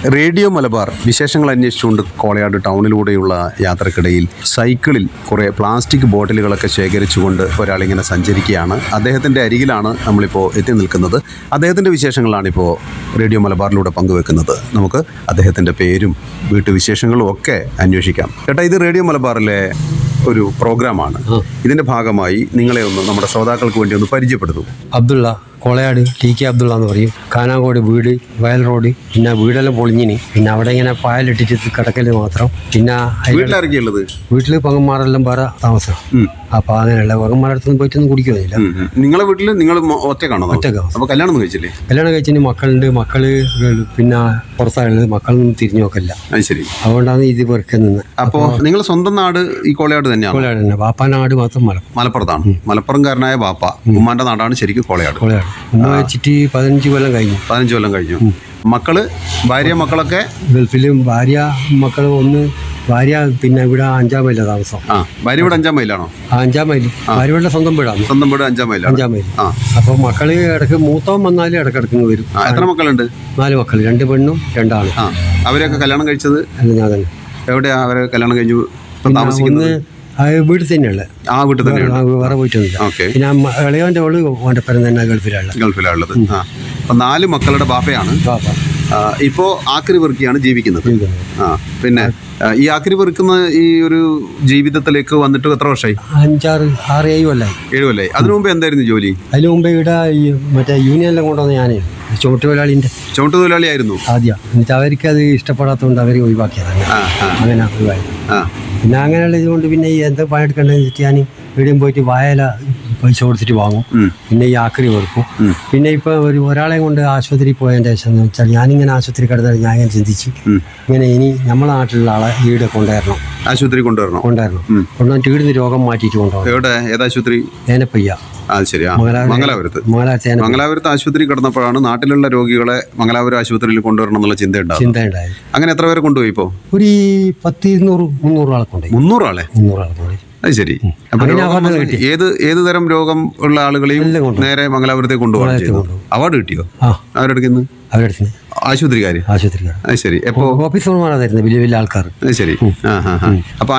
Radio Malabar വിശേഷങ്ങൾ അന്വേഷിച്ചുകൊണ്ട് കോളയാട് ടൗണിലൂടെയുള്ള യാത്രക്കിടയിൽ സൈക്കിളിൽ കുറേ പ്ലാസ്റ്റിക് ബോട്ടിലുകളൊക്കെ ശേഖരിച്ചുകൊണ്ട് ഒരാളിങ്ങനെ സഞ്ചരിക്കുകയാണ് അദ്ദേഹത്തിൻ്റെ അരികിലാണ് നമ്മളിപ്പോൾ എത്തി നിൽക്കുന്നത് അദ്ദേഹത്തിൻ്റെ വിശേഷങ്ങളാണിപ്പോൾ റേഡിയോ മലബാറിലൂടെ പങ്കുവെക്കുന്നത് നമുക്ക് അദ്ദേഹത്തിൻ്റെ പേരും വീട്ടുവിശേഷങ്ങളും ഒക്കെ അന്വേഷിക്കാം ചേട്ടാ ഇത് റേഡിയോ മലബാറിലെ ഒരു പ്രോഗ്രാമാണ് ഇതിൻ്റെ ഭാഗമായി നിങ്ങളെ ഒന്ന് നമ്മുടെ ശ്രോതാക്കൾക്ക് വേണ്ടി ഒന്ന് പരിചയപ്പെടുത്തും അബ്ദുള്ള കോളയാട് ടി കെ അബ്ദുള്ള എന്ന് പറയും കാനാങ്കോട് വീട് വയൽ റോഡ് പിന്നെ വീടെല്ലാം പൊളിഞ്ഞിനി പിന്നെ അവിടെ ഇങ്ങനെ പായലിട്ടിട്ട് കിടക്കല് മാത്രം പിന്നെ അതിന്റെ വീട്ടിലിറങ്ങിയുള്ളത് വീട്ടിൽ പങ്കന്മാരെല്ലാം വേറെ താമസം അപ്പോൾ അങ്ങനെയുള്ള പങ്കന്മാരടുത്തൊന്നും പോയിട്ടൊന്നും കുടിക്കുന്നില്ല നിങ്ങളെ വീട്ടിൽ നിങ്ങൾ ഒറ്റക്കാണോ ഒറ്റക്കാ. അപ്പോൾ കല്യാണം ഒന്നും കഴിച്ചില്ലേ കല്യാണം കഴിച്ചിന് മക്കളുണ്ട് മക്കള് ഗൾ- പിന്നെ പുറത്താളുള്ളത് മക്കളൊന്നും തിരിഞ്ഞു നോക്കില്ല അത് ശരി അതുകൊണ്ടാണ് ഇത് വെറുക്കെ നിന്ന് അപ്പോൾ നിങ്ങൾ സ്വന്തം നാട് ഈ കോളയാട് തന്നെയാണ് കോളയാട് തന്നെ വാപ്പാനാട് മാത്രം മലം മലപ്പുറത്താണ് മലപ്പുറംകാരനായ ബാപ്പ ഉമ്മാന്റെ നാടാണ് ശരിക്കും കോളയാട് കോളയാട് ഉമ്മ വെച്ചിട്ട് പതിനഞ്ച് കൊല്ലം കഴിഞ്ഞു പതിനഞ്ച് കൊല്ലം കഴിഞ്ഞു മക്കള് ഭാര്യ മക്കളൊക്കെ ഗൾഫിലും ഭാര്യ മക്കൾ ഒന്ന് ഭാര്യ പിന്നെ ഇവിടെ അഞ്ചാം മൈല താമസം ആ ഭാര്യ വീട് അഞ്ചാം മൈലാണോ ആ അഞ്ചാം മൈൽ ഭാര്യയുടെ സ്വന്തം വീടാണ് സ്വന്തം വീട് അഞ്ചാം മൈലാണ് അഞ്ചാം മൈൽ ആ അപ്പോൾ മക്കള് ഇടയ്ക്ക് മൂത്തവൻ വന്നാലും ഇടയ്ക്കിടയ്ക്ക് ഇങ്ങ് വരും ആ എത്ര മക്കളുണ്ട് നാല് മക്കൾ രണ്ട് പെണ്ണും രണ്ടാണ് ആ അവരെയൊക്കെ കല്യാണം കഴിച്ചത് അല്ല ഞാൻ തന്നെ എവിടെയാ അവരെ കല്യാണം കഴിഞ്ഞു ഇപ്പം താമസിക്കുന്നത് ഒന്ന് ആ വീട്ടിൽ തന്നെയുള്ള ആ വീട്ടിൽ തന്നെയാണ് വേറെ പോയിട്ടൊന്നുമില്ല ഓക്കെ പിന്നെ അമ്മ- ഇളയവൻ്റെ അവള് ഓൻ്റെ പേരം തന്നെ ഗൾഫിലുള്ള ഗൾഫിലാണ് ഉള്ളത് ആ അപ്പം നാല് മക്കളുടെ ബാപ്പയാണ് പാപ്പ ആ, ഇപ്പോ ആക്രി പെറുക്കിയാണ് ജീവിക്കുന്നത് ജീവിക്കുന്നത്. ആ പിന്നെ ആ, ഈ ആക്രി പെറുക്കുന്ന ഈ ഒരു ജീവിതത്തിലേക്ക് വന്നിട്ട് എത്ര വർഷമായി അഞ്ചാറ് ആറ് ഏഴ് കൊല്ലായി ഏഴുമല്ലേ അതിനു മുമ്പ് എന്തായിരുന്നു ജോലി അതിന് മുമ്പേ ഇവിടെ ഈ മറ്റേ യൂണിയനിലും കൊണ്ടുവന്ന് ഞാൻ ചുമട്ടുതൊഴിലാളിൻ്റെ ചുമട്ട് തൊഴിലാളിയായിരുന്നു ആദ്യം എന്നിട്ട് അവർക്ക് അത് ഇഷ്ടപ്പെടാത്തതുകൊണ്ട് അവർ ഒഴിവാക്കിയതാണ് ആ ആ അങ്ങനെ ഒഴിവായി ആ പിന്നെ അങ്ങനെയുള്ള ഇതുകൊണ്ട് പിന്നെ ഈ എന്താ പണിയെടുക്കേണ്ടതെന്ന് വെച്ചിട്ട് ഞാൻ എവിടെയും പോയിട്ട് വായല പൈസ കൊടുത്തിട്ട് വാങ്ങും ഉം. പിന്നെ ഈ ആക്രി വെറുക്കും പിന്നെ ഇപ്പോൾ ഒരു ഒരാളെ കൊണ്ട് ആശുപത്രിയിൽ പോയതിൻ്റെ ശേഷം എന്ന് വെച്ചാൽ ഞാനിങ്ങനെ ആശുപത്രി കിടന്നാൽ ഞാൻ ഇങ്ങനെ ചിന്തിച്ച് ഉം. ഇങ്ങനെ ഇനി നമ്മളെ നാട്ടിലുള്ള ആളെ ഈടെ കൊണ്ടുവരണം ആശുപത്രി കൊണ്ടുവരണം കൊണ്ടുവരണം കൊണ്ടുവന്നിട്ട് ഈടുന്ന് രോഗം മാറ്റിയിട്ട് കൊണ്ടുപോകണം എവിടെ ഏതാശുപത്രി ഏനപ്പയ്യ ആ ശരി ആ മംഗലാപുരത്ത് മംഗലാപുരത്ത് ഏന മംഗലാപുരത്ത് ആശുപത്രി കിടന്നപ്പോഴാണ് നാട്ടിലുള്ള രോഗികളെ മംഗലാപുരം ആശുപത്രിയിൽ കൊണ്ടുവരണം എന്നുള്ള ചിന്ത ഉണ്ടാകും ചിന്ത ഉണ്ടായത് അങ്ങനെ എത്ര പേരെ കൊണ്ടുപോയി ഇപ്പോൾ ഒരു ഈ പത്ത് ഇരുന്നൂറ് മുന്നൂറ് ആളെ കൊണ്ടുപോയി മുന്നൂറാളെ മുന്നൂറ് ആളെ കൊണ്ടുപോയി അത് ശരി അപ്പൊ അങ്ങനെ രോഗം അവാർഡ് വന്ന് ഏത് ഏത് തരം രോഗം ഉള്ള ആളുകളെയും എല്ലാം കൊണ്ടുപോകും. നേരെ മംഗലാപുരത്തേക്ക് കൊണ്ടുപോകാൻ ചെയ്യുന്നത് അവാർഡ് കിട്ടിയോ ആ അവരുടെ നിന്ന് അവരുടെ ആശുപത്രിക്കാര് ആശുപത്രിക്കാർ അത് ശരി എപ്പോ ഓഫീസർമാരാണ് തരുന്നത് വലിയ വലിയ ആൾക്കാർ അത് ശരി ആ ആ ആ അപ്പൊ